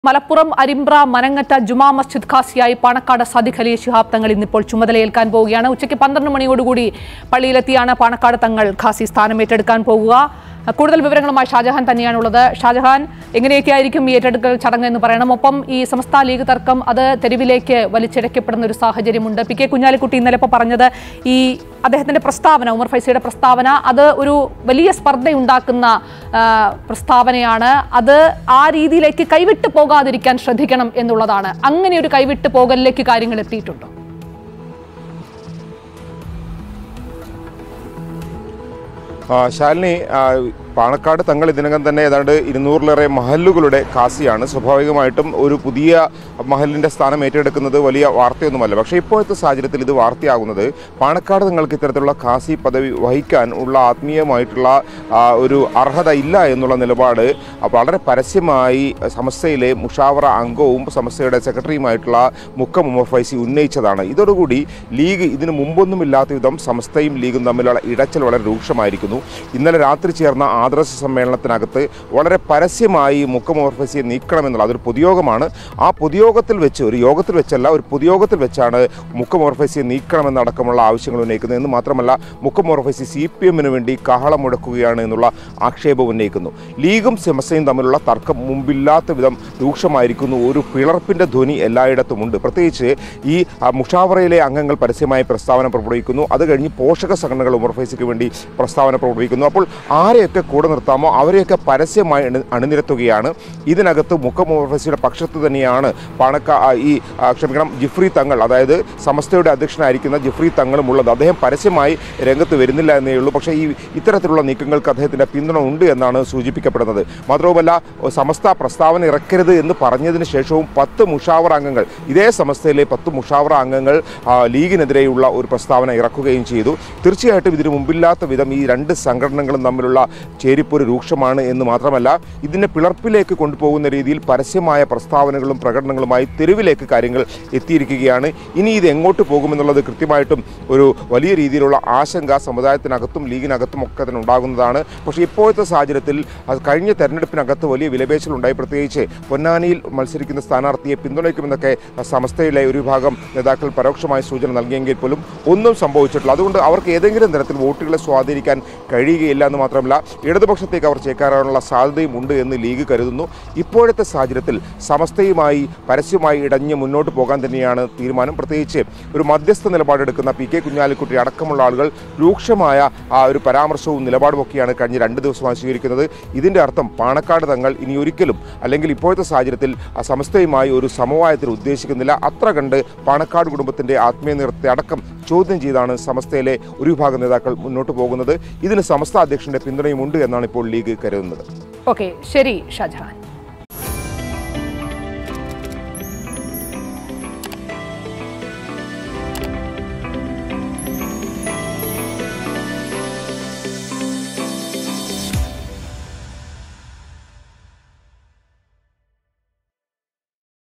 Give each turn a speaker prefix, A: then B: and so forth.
A: മലപ്പുറം അരിമ്പ്ര മനങ്ങറ്റ ജുമാ മസ്ജിദ് ഖാസിയായി പാണക്കാട് സദിഖ് അലി ശിഹാബ് തങ്ങൾ ഇന്നിപ്പോൾ ചുമതലയേൽക്കാൻ പോവുകയാണ് ഉച്ചയ്ക്ക് പന്ത്രണ്ട് മണിയോടുകൂടി പള്ളിയിലെത്തിയാണ് പാണക്കാട് തങ്ങൾ ഖാസി സ്ഥാനമേറ്റെടുക്കാൻ പോകുക കൂടുതൽ വിവരങ്ങളുമായി ഷാജഹാൻ തന്നെയാണുള്ളത് ഷാജഹാൻ എങ്ങനെയൊക്കെയായിരിക്കും ഈ ഏറ്റെടുക്കൽ ചടങ്ങ് എന്ന് പറയണം ഒപ്പം ഈ സംസ്ഥാന ലീഗ് തർക്കം അത് തെരുവിലേക്ക് വലിച്ചിഴക്കപ്പെടുന്ന ഒരു സാഹചര്യമുണ്ട് പി കെ കുഞ്ഞാലിക്കുട്ടി ഇന്നലെ ഇപ്പോൾ പറഞ്ഞത് ഈ അദ്ദേഹത്തിന്റെ പ്രസ്താവന ഉമർ ഫൈസിയുടെ പ്രസ്താവന അത് ഒരു വലിയ സ്പർദ്ധയുണ്ടാക്കുന്ന ആ, പ്രസ്താവനയാണ് അത് ആ രീതിയിലേക്ക് കൈവിട്ട് പോകാതിരിക്കാൻ ശ്രദ്ധിക്കണം എന്നുള്ളതാണ് അങ്ങനെ ഒരു കൈവിട്ട് പോകലിലേക്ക് കാര്യങ്ങൾ എത്തിയിട്ടുണ്ടോ
B: ആ, ശാലിനി ആ, പാണക്കാട് തങ്ങൾ ഇതിനകം തന്നെ ഏതാണ്ട് ഇരുന്നൂറിലേറെ മഹല്ലുകളുടെ കാസിയാണ് സ്വാഭാവികമായിട്ടും ഒരു പുതിയ മഹലിന്റെ സ്ഥാനം ഏറ്റെടുക്കുന്നത് വലിയ വാർത്തയൊന്നുമല്ല പക്ഷേ ഇപ്പോഴത്തെ സാഹചര്യത്തിൽ ഇത് വാർത്തയാകുന്നത് പാണക്കാട് തങ്ങൾക്ക് ഇത്തരത്തിലുള്ള കാസി പദവി വഹിക്കാൻ ഉള്ള ആത്മീയമായിട്ടുള്ള ആ, ഒരു അർഹത ഇല്ല എന്നുള്ള നിലപാട് വളരെ പരസ്യമായി സമസ്തയിലെ മുഷാവറ അംഗവും സമസ്തയുടെ സെക്രട്ടറിയുമായിട്ടുള്ള മുക്കം ഉമർ ഫൈസി ഉന്നയിച്ചതാണ് ഇതോടുകൂടി ലീഗ് ഇതിനു മുമ്പൊന്നുമില്ലാത്ത വിധം സമസ്തയും ലീഗും തമ്മിലുള്ള ഇടച്ചൽ വളരെ രൂക്ഷമായിരിക്കുന്നു ഇന്നലെ രാത്രി ചേർന്ന ആദർശ സമ്മേളനത്തിനകത്ത് വളരെ പരസ്യമായി മുക്കം ഉമർ ഫൈസിയെ നീക്കണമെന്നുള്ള അതൊരു പൊതുയോഗമാണ് ആ പൊതുയോഗത്തിൽ വെച്ച് ഒരു യോഗത്തിൽ വെച്ചല്ല ഒരു പൊതുയോഗത്തിൽ വെച്ചാണ് മുക്കം ഉമർ ഫൈസിയെ നീക്കണമെന്നടക്കമുള്ള ആവശ്യങ്ങൾ ഉന്നയിക്കുന്നത് എന്ന് മാത്രമല്ല മുക്കം ഉമർ ഫൈസി സി പി എമ്മിന് വേണ്ടി കാഹളം മുടക്കുകയാണ് എന്നുള്ള ആക്ഷേപം ഉന്നയിക്കുന്നു ലീഗും സെമസയും തമ്മിലുള്ള തർക്കം മുമ്പില്ലാത്ത വിധം രൂക്ഷമായിരിക്കുന്നു ഒരു പിളർപ്പിന്റെ ധ്വനി എല്ലായിടത്തുമുണ്ട് പ്രത്യേകിച്ച് ഈ ആ, മുഷാവറയിലെ അംഗങ്ങൾ പരസ്യമായി പ്രസ്താവന പുറപ്പെടുവിക്കുന്നു അത് കഴിഞ്ഞ് പോഷക സംഘടനകൾ ഉമർ ഫൈസിക്ക് വേണ്ടി പ്രസ്താവന പുറപ്പെടുവിക്കുന്നു അപ്പോൾ ആരെയൊക്കെ കൂടെ നിർത്താമോ അവരെയൊക്കെ പരസ്യമായി അണി- അണിനിരത്തുകയാണ് ഇതിനകത്ത് മുക്കം ഉമർ ഫൈസിയുടെ പക്ഷത്ത് തന്നെയാണ് പാണക്ക ആ, ഈ ആ, ക്ഷമിക്കണം ജിഫ്രി തങ്ങൾ അതായത് സമസ്തയുടെ അധ്യക്ഷനായിരിക്കുന്ന ജിഫ്രി തങ്ങളും ഉള്ളത് അദ്ദേഹം പരസ്യമായി രംഗത്ത് വരുന്നില്ല എന്നേ ഉള്ളൂ പക്ഷേ ഈ ഇത്തരത്തിലുള്ള നീക്കങ്ങൾക്ക് അദ്ദേഹത്തിൻ്റെ പിന്തുണ ഉണ്ട് എന്നാണ് സൂചിപ്പിക്കപ്പെടുന്നത് മാത്രവുമല്ല സമസ്ത പ്രസ്താവന ഇറക്കരുത് എന്ന് പറഞ്ഞതിന് ശേഷവും പത്ത് മുഷാവറ അംഗങ്ങൾ ഇതേ സമസ്തയിലെ പത്ത് മുഷാവറ അംഗങ്ങൾ ആ, ലീഗിനെതിരെയുള്ള ഒരു പ്രസ്താവന ഇറക്കുകയും ചെയ്തു തീർച്ചയായിട്ടും ഇതിനു മുമ്പില്ലാത്ത വിധം ഈ രണ്ട് സംഘടനകളും തമ്മിലുള്ള ചേരിപ്പൊരു രൂക്ഷമാണ് എന്ന് മാത്രമല്ല ഇതിനെ പിളർപ്പിലേക്ക് കൊണ്ടുപോകുന്ന രീതിയിൽ പരസ്യമായ പ്രസ്താവനകളും പ്രകടനങ്ങളുമായി തെരുവിലേക്ക് കാര്യങ്ങൾ എത്തിയിരിക്കുകയാണ് ഇനി ഇത് എങ്ങോട്ട് പോകുമെന്നുള്ളത് കൃത്യമായിട്ടും ഒരു വലിയ രീതിയിലുള്ള ആശങ്ക സമുദായത്തിനകത്തും ലീഗിനകത്തും ഒക്കെ തന്നെ ഉണ്ടാകുന്നതാണ് പക്ഷേ ഇപ്പോഴത്തെ സാഹചര്യത്തിൽ അത് കഴിഞ്ഞ തെരഞ്ഞെടുപ്പിനകത്ത് വലിയ വിലപേശലുണ്ടായി പ്രത്യേകിച്ച് പൊന്നാനിയിൽ മത്സരിക്കുന്ന സ്ഥാനാർത്ഥിയെ പിന്തുണയ്ക്കുമെന്നൊക്കെ സമസ്തയിലെ ഒരു വിഭാഗം നേതാക്കൾ പരോക്ഷമായ സൂചന നൽകിയെങ്കിൽ പോലും ഒന്നും സംഭവിച്ചിട്ടില്ല അതുകൊണ്ട് അവർക്ക് ഏതെങ്കിലും തരത്തിൽ വോട്ടുകളെ സ്വാധീനിക്കാൻ കഴിയുകയില്ല എന്ന് മാത്രമല്ല ഇടതുപക്ഷത്തേക്ക് അവർ ചേക്കാറാനുള്ള സാധ്യതയും ഉണ്ട് എന്ന് ലീഗ് കരുതുന്നു ഇപ്പോഴത്തെ സാഹചര്യത്തിൽ സമസ്തയുമായി പരസ്യമായി ഇടഞ്ഞ് മുന്നോട്ട് പോകാൻ തന്നെയാണ് തീരുമാനം പ്രത്യേകിച്ച് ഒരു മധ്യസ്ഥ നിലപാടെടുക്കുന്ന പി കെ കുഞ്ഞാലിക്കുട്ടി അടക്കമുള്ള ആളുകൾ രൂക്ഷമായ ആ ഒരു പരാമർശവും നിലപാടുമൊക്കെയാണ് കഴിഞ്ഞ രണ്ട് ദിവസമായി സ്വീകരിക്കുന്നത് ഇതിൻ്റെ അർത്ഥം പാണക്കാട് തങ്ങൾ ഇനി ഒരിക്കലും അല്ലെങ്കിൽ ഇപ്പോഴത്തെ സാഹചര്യത്തിൽ ആ സമസ്തയുമായി ഒരു സമവായത്തിൽ ഉദ്ദേശിക്കുന്നില്ല അത്ര കണ്ട് പാണക്കാട് കുടുംബത്തിൻ്റെ ആത്മീയ നിറത്തെ അടക്കം ചോദ്യം ചെയ്താണ് സമസ്തയിലെ ഒരു വിഭാഗം നേതാക്കൾ മുന്നോട്ട് പോകുന്നത് ഇതിന് സമസ്ത അധ്യക്ഷന്റെ പിന്തുണയുമുണ്ട് എന്നാണ് ഇപ്പോൾ ലീഗ് കരുതുന്നത്
A: ഓക്കെ ശരി ഷാജഹാൻ